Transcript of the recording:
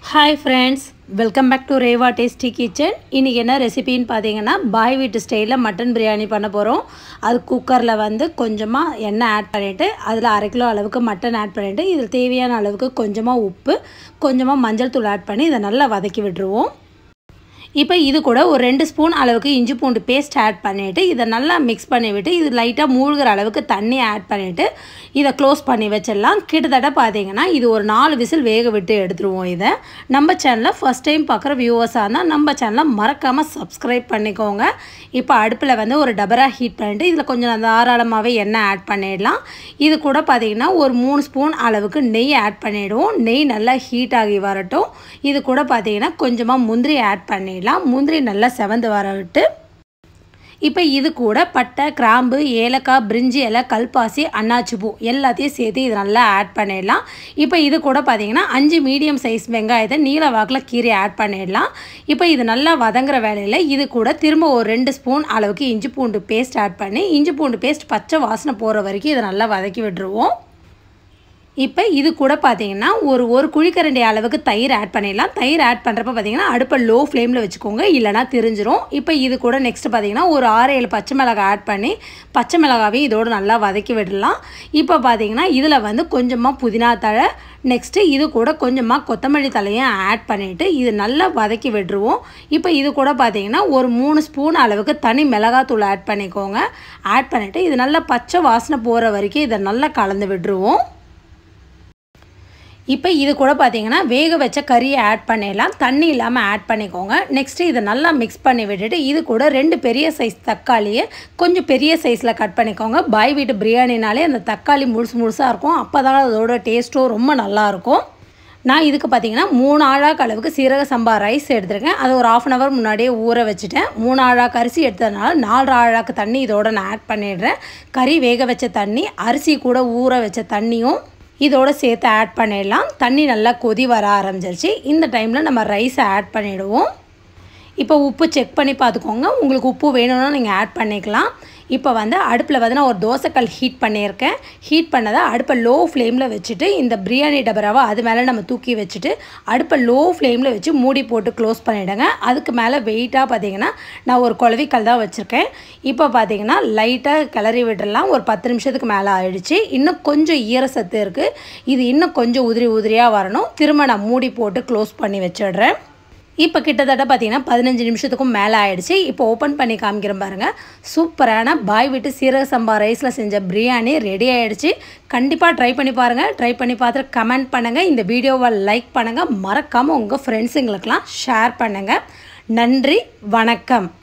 hi friends welcome back to Reva tasty kitchen இன்றைக்கி என்ன ரெசிபின்னு பார்த்தீங்கன்னா பாய் வீட்டு ஸ்டைலில் மட்டன் பிரியாணி பண்ண போகிறோம் அது குக்கரில் வந்து கொஞ்சமாக எண்ணெய் ஆட் பண்ணிவிட்டு அதில் அரை கிலோ அளவுக்கு மட்டன் ஆட் பண்ணிவிட்டு இதில் தேவையான அளவுக்கு கொஞ்சமாக உப்பு கொஞ்சமாக மஞ்சள் தூள் ஆட் பண்ணி இதை நல்லா வதக்கி விட்டுருவோம் இப்போ இது கூட ஒரு ரெண்டு ஸ்பூன் அளவுக்கு இஞ்சி பூண்டு பேஸ்ட் ஆட் பண்ணிவிட்டு இதை நல்லா மிக்ஸ் பண்ணி விட்டு இது லைட்டாக மூழ்கிற அளவுக்கு தண்ணி ஆட் பண்ணிவிட்டு இதை க்ளோஸ் பண்ணி வச்சிடலாம் கிட்டத்தட்ட பார்த்தீங்கன்னா இது ஒரு நாலு விசில் வேக விட்டு எடுத்துருவோம் இதை நம்ம சேனலில் ஃபஸ்ட் டைம் பார்க்குற வியூவர்ஸாக இருந்தால் நம்ம சேனலை மறக்காமல் சப்ஸ்கிரைப் பண்ணிக்கோங்க இப்போ அடுப்பில் வந்து ஒரு டபரா ஹீட் பண்ணிவிட்டு இதில் கொஞ்சம் தாராளமாகவே எண்ணெய் ஆட் பண்ணிடலாம் இது கூட பார்த்தீங்கன்னா ஒரு மூணு ஸ்பூன் அளவுக்கு நெய் ஆட் பண்ணிவிடுவோம் நெய் நல்லா ஹீட் ஆகி வரட்டும் இது கூட பார்த்தீங்கன்னா கொஞ்சமாக முந்திரி ஆட் பண்ணிடலாம் பண்ணிடலாம் முந்திரி நல்லா செவந்து வர விட்டு இப்போ இது கூட பட்டை கிராம்பு ஏலக்காய் பிரிஞ்சி இலை கல்பாசி அன்னாச்சி பூ எல்லாத்தையும் சேர்த்து இது நல்லா ஆட் பண்ணிடலாம் இப்போ இது கூட பார்த்தீங்கன்னா அஞ்சு மீடியம் சைஸ் வெங்காயத்தை நீல வாக்கில் கீரை ஆட் பண்ணிடலாம் இப்போ இது நல்லா வதங்குற வேலையில் இது கூட திரும்ப ஒரு ரெண்டு ஸ்பூன் அளவுக்கு இஞ்சி பூண்டு பேஸ்ட் ஆட் பண்ணி இஞ்சி பூண்டு பேஸ்ட் பச்சை வாசனை போகிற வரைக்கும் இதை நல்லா வதக்கி விட்டுருவோம் இப்போ இது கூட பார்த்தீங்கன்னா ஒரு ஒரு குழிக்கரண்டி அளவுக்கு தயிர் ஆட் பண்ணிடலாம் தயிர் ஆட் பண்ணுறப்ப பார்த்தீங்கன்னா அடுப்பை லோ ஃப்ளேமில் வச்சுக்கோங்க இல்லைனா தெரிஞ்சிரும் இப்போ இது கூட நெக்ஸ்ட் பார்த்தீங்கன்னா ஒரு ஆறு ஏழு பச்சை மிளகாய் ஆட் பண்ணி பச்சை மிளகாவையும் இதோடு நல்லா வதக்கி விடலாம் இப்போ பார்த்தீங்கன்னா இதில் வந்து கொஞ்சமாக புதினா தழை நெக்ஸ்ட்டு இது கூட கொஞ்சமாக கொத்தமல்லி தலையும் ஆட் பண்ணிவிட்டு இது நல்லா வதக்கி விட்டுருவோம் இப்போ இது கூட பார்த்தீங்கன்னா ஒரு மூணு ஸ்பூன் அளவுக்கு தனி மிளகாத்தூள் ஆட் பண்ணிக்கோங்க ஆட் பண்ணிவிட்டு இது நல்லா பச்சை வாசனை போகிற வரைக்கும் இதை நல்லா கலந்து விட்டுருவோம் இப்போ இது கூட பார்த்தீங்கன்னா வேக வச்ச கறியை ஆட் பண்ணிடலாம் தண்ணி இல்லாமல் ஆட் பண்ணிக்கோங்க நெக்ஸ்ட்டு இதை நல்லா மிக்ஸ் பண்ணி விட்டுட்டு இது கூட ரெண்டு பெரிய சைஸ் தக்காளியை கொஞ்சம் பெரிய சைஸில் கட் பண்ணிக்கோங்க பாய் வீட்டு பிரியாணினாலே அந்த தக்காளி முழுசு முழுசாக இருக்கும் அப்போ தான் அதோட டேஸ்ட்டும் ரொம்ப நல்லாயிருக்கும் நான் இதுக்கு பார்த்தீங்கன்னா மூணு ஆழாக்கு அளவுக்கு சீரக சம்பா ரைஸ் எடுத்திருக்கேன் அதை ஒரு ஆஃப் அன் ஹவர் முன்னாடியே ஊற வச்சுட்டேன் மூணு ஆழாக்கு அரிசி எடுத்ததுனால நாலு ஆழாக்கு தண்ணி இதோட நான் ஆட் பண்ணிடுறேன் கறி வேக வச்ச தண்ணி அரிசி கூட ஊற வச்ச தண்ணியும் இதோடு சேர்த்து ஆட் பண்ணிடலாம் தண்ணி நல்லா கொதி வர ஆரம்பிச்சிருச்சு இந்த டைமில் நம்ம ரைஸை ஆட் பண்ணிவிடுவோம் இப்போ உப்பு செக் பண்ணி பார்த்துக்கோங்க உங்களுக்கு உப்பு வேணும்னா நீங்கள் ஆட் பண்ணிக்கலாம் இப்போ வந்து அடுப்பில் வந்து நான் ஒரு தோசைக்கல் ஹீட் பண்ணியிருக்கேன் ஹீட் பண்ணதை அடுப்பை லோ ஃப்ளேமில் வச்சுட்டு இந்த பிரியாணி டபராவை அது மேலே நம்ம தூக்கி வச்சுட்டு அடுப்பை லோ ஃப்ளேமில் வச்சு மூடி போட்டு க்ளோஸ் பண்ணிவிடுங்க அதுக்கு மேலே வெயிட்டாக பார்த்தீங்கன்னா நான் ஒரு குழவிக்கல் தான் வச்சுருக்கேன் இப்போ பார்த்தீங்கன்னா லைட்டாக கிளறி விட்டுடலாம் ஒரு பத்து நிமிஷத்துக்கு மேலே ஆயிடுச்சு இன்னும் கொஞ்சம் ஈரசத்து இருக்குது இது இன்னும் கொஞ்சம் உதிரி உதிரியாக வரணும் திரும்ப நான் மூடி போட்டு க்ளோஸ் பண்ணி வச்சிடுறேன் இப்போ கிட்டத்தட்ட பார்த்தீங்கன்னா பதினஞ்சு நிமிஷத்துக்கும் மேலே ஆயிடுச்சு இப்போ ஓப்பன் பண்ணி காமிக்கிறேன் பாருங்கள் சூப்பரான பாய் விட்டு சீரக சம்பா ரைஸில் செஞ்ச பிரியாணி ரெடி ஆகிடுச்சு கண்டிப்பாக ட்ரை பண்ணி பாருங்கள் ட்ரை பண்ணி பார்த்துட்டு கமெண்ட் பண்ணுங்கள் இந்த வீடியோவை லைக் பண்ணுங்கள் மறக்காமல் உங்கள் ஃப்ரெண்ட்ஸுங்களுக்கெல்லாம் ஷேர் பண்ணுங்கள் நன்றி வணக்கம்